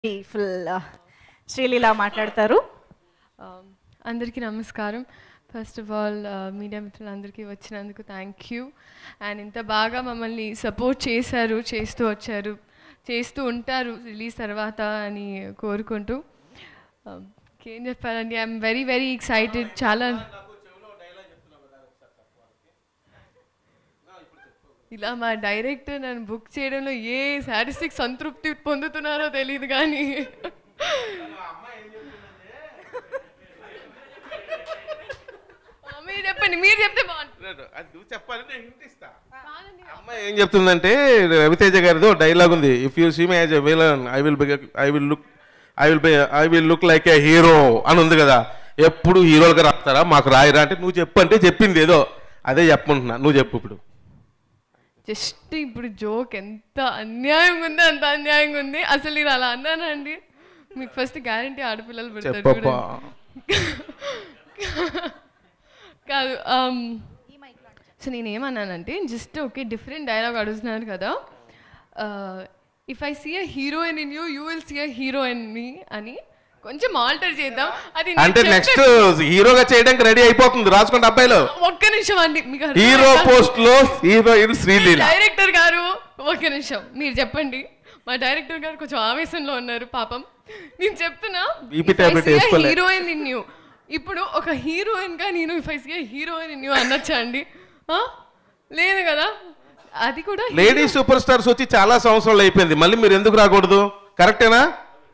Full Sreeleela మాట్లాడతారు Um, అందరికీ నమస్కారం ఫస్ట్ ఆఫ్ ఆల్ మీడియా మిత్రులందరికీ వచ్చినందుకు థ్యాంక్ యూ అండ్ ఇంత బాగా మమ్మల్ని సపోర్ట్ చేశారు చేస్తూ వచ్చారు చేస్తూ ఉంటారు రిలీజ్ తర్వాత అని కోరుకుంటూ Um, ఏం చెప్పాలండి ఐఎమ్ వెరీ వెరీ ఎక్సైటెడ్ చాలా ఇలా మా డైరెక్టర్ నన్ను బుక్ చేయడంలో ఏ సాటిస్టిక్ సంతృప్తి పొందుతున్నారో తెలియదు కానీ మీరు చెప్పండి మీరు చెప్తే బాగుంటుంది అది నువ్వు చెప్పాలి నేను హింట్ ఇస్తా అమ్మాయి ఏం చెప్తుందంటే రవితేజ గారిదో డైలాగ్ ఉంది if you see my as a villain I will I will look I will be I will look like a hero అని ఉంది కదా ఎప్పుడు హీరోలుగా రాస్తారా మాకు రాయరా అంటే నువ్వు చెప్పు అంటే చెప్పింది ఏదో అదే చెప్పమంటున్నా నువ్వు చెప్పు ఇప్పుడు జస్ట్ ఇప్పుడు జోక్ ఎంత అన్యాయంగా ఉంది అంత అన్యాయంగా ఉంది అసలు నేను అలా అన్నానండి మీకు ఫస్ట్ గ్యారంటీ ఆడపిల్లలు పెడతారు చెప్పప్పా చూడండి. కాదు సో నేను ఏమన్నానంటే జస్ట్ ఓకే డిఫరెంట్ డైలాగ్ అడుగుతున్నారు కదా if I see a heroine in you you will see a heroine me అని కొంచెం ఆల్టర్ చేద్దాం అది నేను అంటే చెప్పే- నెక్స్ట్ హీరోగా చేయడానికి రెడీ అయిపోతుంది రాసుకోండి అబ్బాయిలు ఒక్క నిమిషం అండి మీకు అర్థం హీరో అయిందా? పోస్ట్ లో హీరోయిన్ శ్రీలీల డైరెక్టర్ గారు ఒక నిమిషం మీరు చెప్పండి మా డైరెక్టర్ గారు కొంచెం ఆవేశంలో ఉన్నారు పాపం నేను చెప్తున్నా BP tablet వేసుకోలే. హీరోయిన్ ఇన్ యూ ఇప్పుడు ఒక హీరోయిన్ గా నేను if I see heroine in you అనొచ్చా అండి ఆ? లేదు కదా అది కూడా లేడీ సూపర్ స్టార్స్ వచ్చి చాలా సంవత్సరాలు అయిపోయింది మళ్ళీ మీరు ఎందుకు రాకూడదు కరెక్టేనా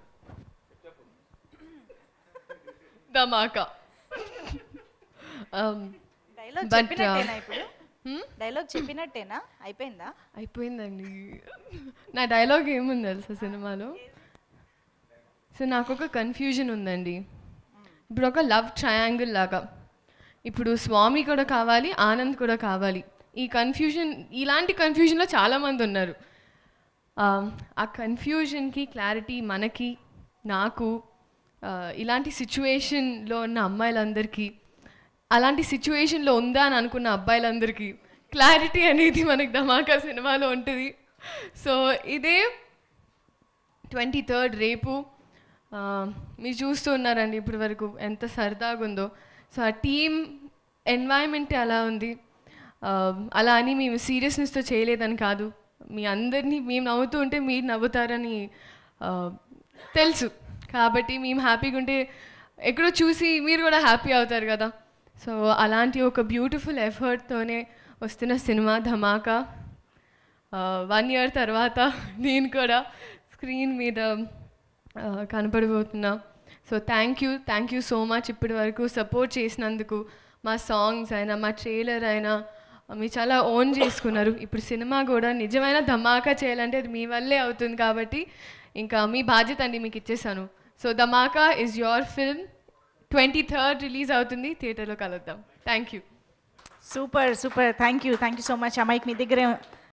ధమాకా Um, డైలాగ్ But, చెప్పినట్టేనా uh, ఇప్పుడు hmm? డైలాగ్ చెప్పినట్టేనా అయిపోయిందా అయిపోయిందండి నా డైలాగ్ ఏముంది తెలుసా సినిమాలో సో నాకు ఒక కన్ఫ్యూజన్ ఉందండి ఇప్పుడు ఒక లవ్ ట్రయాంగిల్ లాగా ఇప్పుడు స్వామి కూడా కావాలి ఆనంద్ కూడా కావాలి ఈ కన్ఫ్యూజన్ ఇలాంటి కన్ఫ్యూజన్లో చాలామంది ఉన్నారు ఆ, ఆ కన్ఫ్యూజన్కి క్లారిటీ మనకి నాకు ఆ, ఇలాంటి సిచ్యువేషన్లో ఉన్న అమ్మాయిలందరికీ అలాంటి సిచ్యువేషన్లో ఉందా అని అనుకున్న అబ్బాయిలందరికీ క్లారిటీ అనేది మనకి ధమాకా సినిమాలో ఉంటుంది సో ఇదే ట్వంటీ థర్డ్ రేపు ఆ, మీరు చూస్తూ ఉన్నారండి ఇప్పటి వరకు ఎంత సరదాగా ఉందో సో ఆ టీమ్ ఎన్వైరన్మెంట్ అలా ఉంది ఆ, అలా అని మేము సీరియస్నెస్తో చేయలేదని కాదు మీ అందరినీ మేము నవ్వుతూ ఉంటే మీరు నవ్వుతారని ఆ, తెలుసు కాబట్టి మేము హ్యాపీగా ఉంటే ఎక్కడో చూసి మీరు కూడా హ్యాపీ అవుతారు కదా సో అలాంటి ఒక బ్యూటిఫుల్ ఎఫర్ట్తోనే వస్తున్న సినిమా ధమాకా వన్ ఇయర్ తర్వాత నేను కూడా స్క్రీన్ మీద ఆ, కనపడబోతున్నా so thank you thank you so much ఇప్పటి వరకు సపోర్ట్ చేసినందుకు మా సాంగ్స్ అయినా మా ట్రైలర్ అయినా మీరు చాలా ఓన్ చేసుకున్నారు ఇప్పుడు సినిమా కూడా నిజమైన ధమాకా చేయాలంటే అది మీ వల్లే అవుతుంది కాబట్టి ఇంకా మీ బాధ్యత అండి మీకు ఇచ్చేసాను so Dhamaka is your film twenty third release అవుతుంది థియేటర్లో కలుద్దాం thank you super super thank you thank you so much అమ్మాయికి మీ దగ్గరే